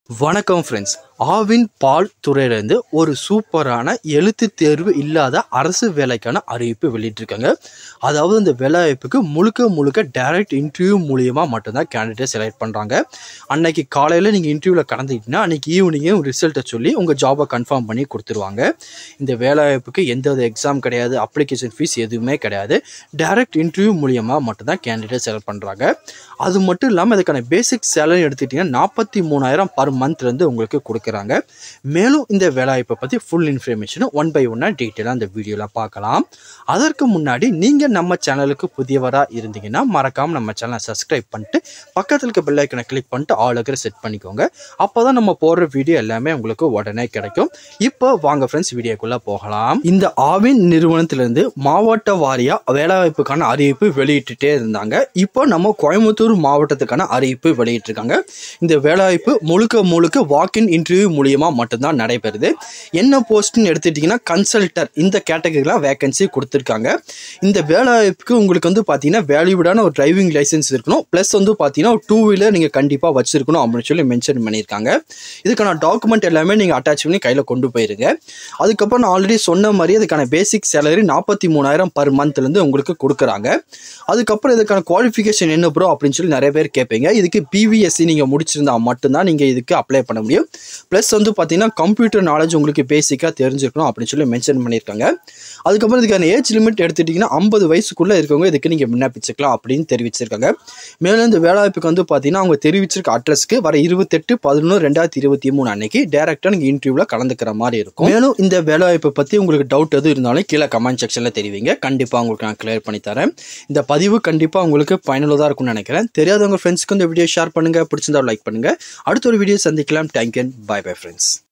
வணக்கம் ஃப்ரெண்ட்ஸ் ஆவின் பால் துறையிலேருந்து ஒரு சூப்பரான எழுத்து தேர்வு இல்லாத அரசு வேலைக்கான அறிவிப்பு வெளியிட்டிருக்காங்க அதாவது இந்த வேலைவாய்ப்புக்கு முழுக்க முழுக்க டைரக்ட் இன்டர்வியூ மூலியமாக மட்டும்தான் கேண்டிடேட் செலக்ட் பண்ணுறாங்க அன்னைக்கு காலையில் நீங்கள் இன்டர்வியூவில் கலந்துக்கிட்டீங்கன்னா அன்னைக்கு ஈவினிங்கே ரிசல்ட்டை சொல்லி உங்கள் ஜாபை கன்ஃபார்ம் பண்ணி கொடுத்துருவாங்க இந்த வேலைவாய்ப்புக்கு எந்த வித எக்ஸாம் கிடையாது அப்ளிகேஷன் ஃபீஸ் எதுவுமே கிடையாது டைரக்ட் இன்டர்வியூ மூலியமாக மட்டும்தான் கேண்டிடேட் செலக்ட் பண்ணுறாங்க அது மட்டும் இல்லாமல் அதுக்கான பேசிக் சேலரி எடுத்துக்கிட்டிங்கன்னா நாற்பத்தி மூணாயிரம் பர் மந்த்லேருந்து உங்களுக்கு கொடுக்குறாங்க மேலும் இந்த வேலைவாய்ப்பை பற்றி ஃபுல் இன்ஃபர்மேஷனும் ஒன் பை ஒன்னாக டீட்டெயிலாக அந்த வீடியோவில் பார்க்கலாம் அதற்கு முன்னாடி நீங்கள் நம்ம சேனலுக்கு புதியவராக இருந்தீங்கன்னா மறக்காமல் நம்ம சேனலை சப்ஸ்கிரைப் பண்ணிட்டு பக்கத்தில் இருக்க பெல் ஐக்கனை கிளிக் பண்ணிட்டு ஆல் இருக்கிற செட் பண்ணிக்கோங்க அப்போ தான் நம்ம போடுற வீடியோ எல்லாமே உங்களுக்கு உடனே கிடைக்கும் இப்போ வாங்க ஃப்ரெண்ட்ஸ் வீடியோக்குள்ளே போகலாம் இந்த ஆவின் நிறுவனத்திலிருந்து மாவட்ட வாரியாக வேலைவாய்ப்புக்கான அறிவிப்பு வெளியிட்டுட்டே இருந்தாங்க இப்போ நம்ம கோயம்புத்தூர் மாவட்டத்துக்கான அறிவிப்பு வெளியிட்டிருக்காங்க இந்த வேலைவாய்ப்பு முழுக்க முழுக்க வாக்கின் இன்டர்வியூ மூலியமாக மட்டும்தான் நடைபெறுது என்ன போஸ்ட்னு எடுத்துட்டிங்கன்னா கன்சல்டர் இந்த கேட்டகரியில் வேகன்சி கொடுத்துருக்காங்க இந்த வேலைவாய்ப்புக்கு உங்களுக்கு வந்து பார்த்தீங்கன்னா வேல்யூடான ஒரு டிரைவிங் லைசன்ஸ் இருக்கணும் ப்ளஸ் வந்து பார்த்தீங்கன்னா ஒரு டூ வீலர் நீங்கள் கண்டிப்பாக வச்சிருக்கணும் அப்படின்னு சொல்லி மென்ஷன் பண்ணியிருக்காங்க இதுக்கான டாக்குமெண்ட் எல்லாமே நீங்கள் அட்டாச் பண்ணி கையில் கொண்டு போயிருங்க அதுக்கப்புறம் நான் ஆல்ரெடி சொன்ன மாதிரி அதுக்கான பேசிக் சேலரி நாற்பத்தி மூணாயிரம் பர் மந்த்லேருந்து உங்களுக்கு கொடுக்குறாங்க அதுக்கப்புறம் இதுக்கான குவாலிஃபிகேஷன் என்ன ப்ரோ அப்படின்னு சொல்லி நிறைய பேர் கேட்பீங்க இதுக்கு பிவிஎஸ்சி நீங்கள் முடிச்சிருந்தா மட்டும்தான் நீங்கள் இதுக்கு அப்ளை பண்ண முடியும் ப்ளஸ் வந்து பார்த்தீங்கன்னா கம்ப்யூட்டர் நாலேஜ் உங்களுக்கு பேசிக்காக தெரிஞ்சிருக்கணும் அப்படின்னு சொல்லி மென்ஷன் பண்ணியிருக்காங்க அதுக்கப்புறம் இதுக்கான ஏஜ் லிமிட் எடுத்துட்டிங்கன்னா ஐம்பது வயசுக்குள்ளே இருக்கவங்க இதுக்கு நீங்கள் விண்ணப்பிச்சுக்கலாம் அப்படின்னு தெரிவிச்சிருக்காங்க மேலும் இந்த வேலைவாய்ப்புக்கு வந்து பார்த்தீங்கன்னா அவங்க தெரிவிச்சிருக்க அட்ரஸ்க்கு வர இருபத்தெட்டு பதினொன்று ரெண்டாயிரத்தி இருபத்தி மூணு அன்னைக்கு டேரெக்டாக நீங்கள் இன்டர்வியூவில் கலந்துக்கிற மாதிரி இருக்கும் மேலும் இந்த வேலைவாய்ப்பை பற்றி உங்களுக்கு டவுட் எதுவும் இருந்தாலும் கீழே கமெண்ட் செக்ஷனில் தெரிவிங்க கண்டிப்பாக உங்களுக்கு நான் கிளியர் பண்ணி தரேன் இந்த பதிவு கண்டிப்பாக உங்களுக்கு பயனுள்ளதாக இருக்கும்னு நினைக்கிறேன் தெரியாதவங்க ஃப்ரெண்ட்ஸ்க்கு இந்த வீடியோ ஷேர் பண்ணுங்கள் பிடிச்சிருந்தா லைக் பண்ணுங்கள் அடுத்த ஒரு வீடியோ சந்திக்கலாம் தேங்க்யூ பை பை ஃப்ரெண்ட்ஸ்